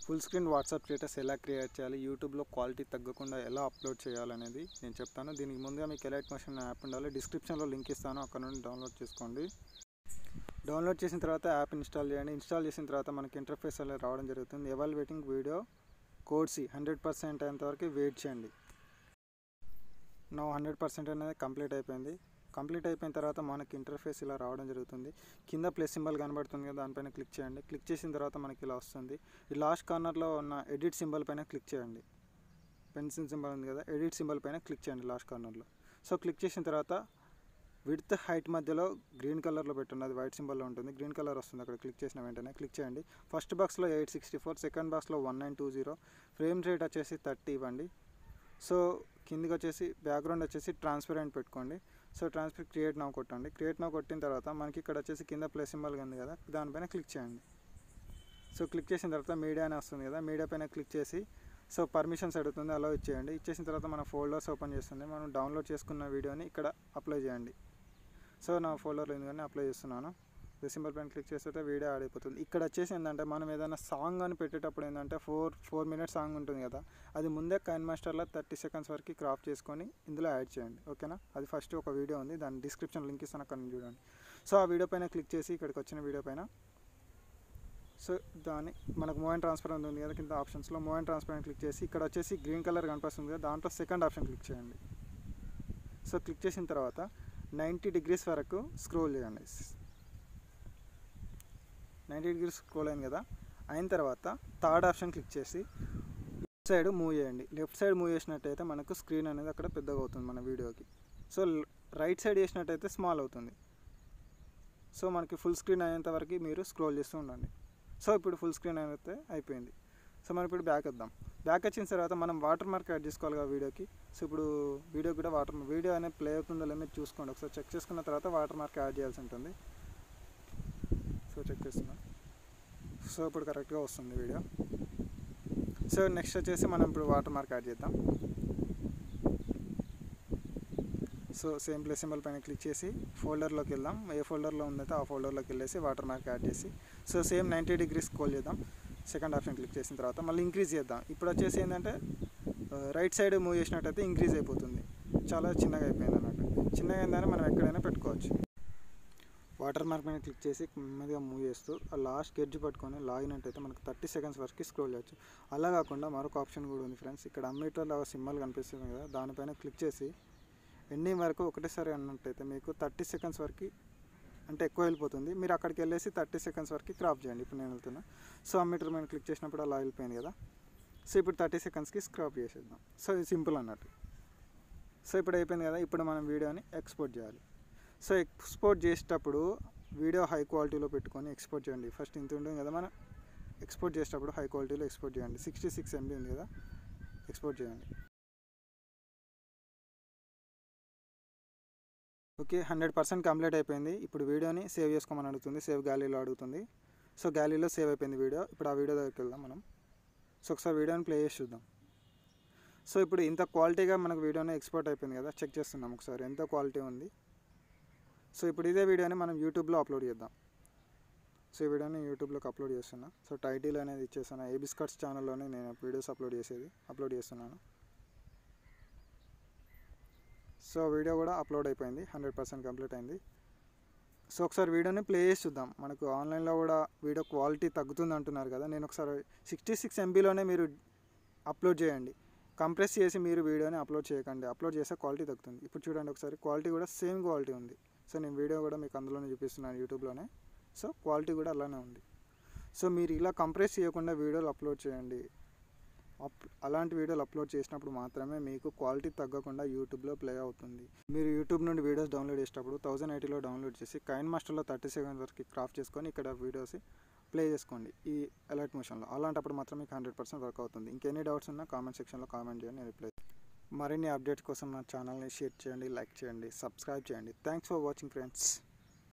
full screen WhatsApp status ఎలా create చేయాలి యూట్యూబ్లో క్వాలిటీ తగ్గకుండా ఎలా అప్లోడ్ చేయాలనేది నేను చెప్తాను దీనికి ముందుగా మీకు ఎలైట్ మోషన్ యాప్ ఉండాలి డిస్క్రిప్షన్లో లింక్ ఇస్తాను అక్కడ నుండి డౌన్లోడ్ చేసుకోండి డౌన్లోడ్ చేసిన తర్వాత యాప్ ఇన్స్టాల్ చేయండి ఇన్స్టాల్ చేసిన తర్వాత మనకి ఇంటర్ఫేస్ అనేది రావడం జరుగుతుంది ఎవాల్యుయేటింగ్ వీడియో కోడ్సి హండ్రెడ్ పర్సెంట్ అయ్యేంత వరకు వెయిట్ చేయండి నా హండ్రెడ్ పర్సెంట్ అనేది కంప్లీట్ అయిపోయింది కంప్లీట్ అయిపోయిన తర్వాత మనకి ఇంటర్ఫేస్ ఇలా రావడం జరుగుతుంది కింద ప్లస్ సింబల్ కనబడుతుంది కదా దానిపైన క్లిక్ చేయండి క్లిక్ చేసిన తర్వాత మనకి ఇలా వస్తుంది ఈ లాస్ట్ కార్నర్లో ఉన్న ఎడిట్ సింబల్ పైన క్లిక్ చేయండి పెన్సిల్ సింబల్ ఉంది కదా ఎడిట్ సింబల్ పైన క్లిక్ చేయండి లాస్ట్ కార్నర్లో సో క్లిక్ చేసిన తర్వాత విడ్త్ హైట్ మధ్యలో గ్రీన్ కలర్లో పెట్టున్నది అది వైట్ సింబల్లో ఉంటుంది గ్రీన్ కలర్ వస్తుంది అక్కడ క్లిక్ చేసిన వెంటనే క్లిక్ చేయండి ఫస్ట్ బాక్స్లో ఎయిట్ సిక్స్టీ ఫోర్ సెకండ్ బాక్స్లో one nine two zero frame rate వచ్చేసి థర్టీ ఇవ్వండి సో కిందికి వచ్చేసి బ్యాక్గ్రౌండ్ వచ్చేసి ట్రాన్స్పరెంట్ పెట్టుకోండి సో ట్రాన్స్పర్ క్రియేట్ నౌ కొట్టండి క్రియేట్ నౌ కొట్టిన తర్వాత మనకి ఇక్కడ వచ్చేసి కింద ప్లస్ సింబల్ ఉంది కదా దానిపైన క్లిక్ చేయండి సో క్లిక్ చేసిన తర్వాత మీడియా అని వస్తుంది కదా మీడియా పైన క్లిక్ చేసి సో పర్మిషన్స్ అడుగుతుంది అలా ఇచ్చేయండి ఇచ్చేసిన తర్వాత మన ఫోల్డర్స్ ఓపెన్ చేస్తుంది మనం డౌన్లోడ్ చేసుకున్న వీడియోని ఇక్కడ అప్లై చేయండి సో నా ఫోల్డర్లో ఎందుకని అప్లై చేస్తున్నాను సింబల్ పైన క్లిక్ చేస్తే వీడియో యాడ్ అయిపోతుంది ఇక్కడ వచ్చేసి ఏంటంటే మనం ఏదైనా సాంగ్ అని పెట్టేటప్పుడు ఏంటంటే ఫోర్ ఫోర్ మినిట్స్ సాంగ్ ఉంటుంది కదా అది ముందే కైన్ మాస్టర్లో థర్టీ సెకండ్స్ వరకు క్రాప్ చేసుకొని ఇందులో యాడ్ చేయండి ఓకేనా అది ఫస్ట్ ఒక వీడియో ఉంది దాని డిస్క్రిప్షన్ లింక్ ఇస్తాను అక్కడ నుంచి చూడండి సో ఆ వీడియో పైన క్లిక్ చేసి ఇక్కడికి వచ్చిన వీడియో పైన సో దాని మనకు మూవ్ అండ్ ట్రాన్స్ఫర్ ఉంది కదా కింద ఆప్షన్స్లో మూవ్ అండ్ ట్రాన్స్ఫర్ క్లిక్ చేసి ఇక్కడ వచ్చేసి గ్రీన్ కలర్ కనిపిస్తుంది కదా దాంట్లో సెకండ్ ఆప్షన్ క్లిక్ చేయండి సో క్లిక్ చేసిన తర్వాత నైంటీ డిగ్రీస్ వరకు స్క్రోల్ చేయండి నైంటీ డిగ్రీస్ స్క్రోల్ అయింది కదా అయిన తర్వాత థర్డ్ ఆప్షన్ క్లిక్ చేసి లెఫ్ట్ సైడ్ మూవ్ చేయండి లెఫ్ట్ సైడ్ మూవ్ చేసినట్టయితే మనకు స్క్రీన్ అనేది అక్కడ పెద్దగా అవుతుంది మన వీడియోకి సో రైట్ సైడ్ చేసినట్టయితే స్మాల్ అవుతుంది సో మనకి ఫుల్ స్క్రీన్ అయ్యేంత వరకు మీరు స్క్రోల్ చేస్తూ ఉండండి సో ఇప్పుడు ఫుల్ స్క్రీన్ అయితే అయిపోయింది సో మనం ఇప్పుడు బ్యాక్ వద్దాం బ్యాక్ వచ్చిన తర్వాత మనం వాటర్ మార్క్ యాడ్ చేసుకోవాలి కదా వీడియోకి సో ఇప్పుడు వీడియో కూడా వాటర్ వీడియో అనేది ప్లే అవుతుందో లేదో మీరు చూసుకోండి ఒకసారి చెక్ చేసుకున్న తర్వాత వాటర్ మార్క్ యాడ్ చేయాల్సి ఉంటుంది సో చెక్ చేస్తున్నాను సో ఇప్పుడు కరెక్ట్గా వస్తుంది వీడియో సో నెక్స్ట్ వచ్చేసి మనం ఇప్పుడు వాటర్ మార్క్ యాడ్ చేద్దాం సో సేమ్ ప్లేస్ సింబల్ పైన క్లిక్ చేసి ఫోల్డర్లోకి వెళ్దాం ఏ ఫోల్డర్లో ఉందైతే ఆ ఫోల్డర్లోకి వెళ్ళేసి వాటర్ మార్క్ యాడ్ చేసి so same ninety degrees scroll చేద్దాం సెకండ్ ఆప్షన్ క్లిక్ చేసిన తర్వాత మళ్ళీ ఇంక్రీజ్ చేద్దాం ఇప్పుడు వచ్చేసి ఏంటంటే రైట్ సైడ్ మూవ్ చేసినట్టయితే ఇంక్రీజ్ అయిపోతుంది చాలా చిన్నగా అయిపోయింది అన్నట్టు చిన్నగా అయిందని మనం ఎక్కడైనా పెట్టుకోవచ్చు వాటర్ మార్క్ మీద క్లిక్ చేసి నెమ్మదిగా మూవ్ చేస్తూ ఆ లాస్ట్ గెడ్జ్ పట్టుకొని లాగినట్టయితే మనకు థర్టీ సెకండ్స్ వరకు స్క్రోల్ చేయొచ్చు అలా కాకుండా మరొక ఆప్షన్ కూడా ఉంది ఫ్రెండ్స్ ఇక్కడ అమ్మేటర్లో సింబల్ కనిపిస్తుంది కదా దానిపైన క్లిక్ చేసి ఎండింగ్ వరకు ఒకటేసారి అన్నట్టయితే మీకు థర్టీ సెకండ్స్ వరకు అంటే ఎక్కువ వెళ్ళిపోతుంది మీరు అక్కడికి వెళ్ళేసి థర్టీ సెకండ్స్ వరకు క్రాప్ చేయండి ఇప్పుడు నేను వెళ్తున్నా సో అమ్మీటర్ మీద క్లిక్ చేసినప్పుడు అలా వెళ్ళిపోయింది కదా సో ఇప్పుడు థర్టీ సెకండ్స్కి స్క్రాప్ చేసేద్దాం సో ఇది సింపుల్ అన్నట్టు సో ఇప్పుడు అయిపోయింది కదా ఇప్పుడు మనం వీడియోని ఎక్స్పోర్ట్ చేయాలి సో ఎక్స్పోర్ట్ చేసేటప్పుడు వీడియో హై క్వాలిటీలో పెట్టుకొని ఎక్స్పోర్ట్ చేయండి ఫస్ట్ ఇంత ఉంటుంది కదా మనం ఎక్స్పోర్ట్ చేసేటప్పుడు హై క్వాలిటీలో ఎక్స్పోర్ట్ చేయండి సిక్స్టీ సిక్స్ ఎంబీ ఉంది కదా ఎక్స్పోర్ట్ చేయండి ఓకే హండ్రెడ్ పర్సెంట్ కంప్లీట్ అయిపోయింది ఇప్పుడు వీడియోని సేవ్ చేసుకోమని అడుగుతుంది సేవ్ గ్యాలరీలో అడుగుతుంది సో గ్యాలరీలో సేవ్ అయిపోయింది వీడియో ఇప్పుడు ఆ వీడియో దగ్గరికి వెళ్దాం మనం సో ఒకసారి వీడియోని ప్లే చేసి చూద్దాం సో ఇప్పుడు ఇంత క్వాలిటీగా మనకు వీడియోని ఎక్స్పోర్ట్ అయిపోయింది కదా చెక్ చేస్తున్నాం ఒకసారి ఎంత క్వాలిటీ ఉంది సో ఇప్పుడు ఇదే వీడియోని మనం యూట్యూబ్లో అప్లోడ్ చేద్దాం సో ఈ వీడియోని యూట్యూబ్లోకి అప్లోడ్ చేస్తున్నా సో టైటిల్ అనేది ఇచ్చేసాను ఏబిస్ కట్స్ ఛానల్లోనే నేను వీడియోస్ అప్లోడ్ చేసేది అప్లోడ్ చేస్తున్నాను సో వీడియో కూడా అప్లోడ్ అయిపోయింది హండ్రెడ్ పర్సెంట్ కంప్లీట్ అయింది సో ఒకసారి వీడియోని ప్లే చేసి చూద్దాం మనకు ఆన్లైన్లో కూడా వీడియో క్వాలిటీ తగ్గుతుంది అంటున్నారు కదా నేను ఒకసారి సిక్స్టీ సిక్స్ ఎంబీలోనే మీరు అప్లోడ్ చేయండి కంప్రెస్ చేసి మీరు వీడియోని అప్లోడ్ చేయకండి అప్లోడ్ చేస్తే క్వాలిటీ తగ్గుతుంది ఇప్పుడు చూడండి ఒకసారి క్వాలిటీ కూడా సేమ్ క్వాలిటీ ఉంది సో నేను వీడియో కూడా మీకు అందులోనే చూపిస్తున్నాను యూట్యూబ్లోనే సో క్వాలిటీ కూడా అలానే ఉంది సో మీరు ఇలా కంప్రెస్ చేయకుండా వీడియోలు అప్లోడ్ చేయండి అప్ అలాంటి వీడియోలు అప్లోడ్ చేసినప్పుడు మాత్రమే మీకు క్వాలిటీ తగ్గకుండా యూట్యూబ్లో ప్లే అవుతుంది మీరు యూట్యూబ్ నుండి వీడియోస్ డౌన్లోడ్ చేసేటప్పుడు థౌసండ్ ఎయిటీలో డౌన్లోడ్ చేసి కైన్ మాస్టర్లో థర్టీ సెకండ్స్ వరకు క్రాఫ్ట్ చేసుకొని ఇక్కడ వీడియోస్ ప్లే చేసుకోండి ఈ అలర్ట్ మోషన్లో అలాంటప్పుడు మాత్రం మీకు హండ్రెడ్ పర్సెంట్ వర్క్ అవుతుంది ఇంకెన్ని డౌట్స్ ఉన్నా కామెంట్ సెక్షన్లో కామెంట్ చేయండి నేను రిప్లై మరిన్ని అప్డేట్స్ కోసం నా ఛానల్ని షేర్ చేయండి లైక్ చేయండి సబ్స్క్రైబ్ చేయండి థ్యాంక్స్ ఫర్ వాచింగ్ ఫ్రెండ్స్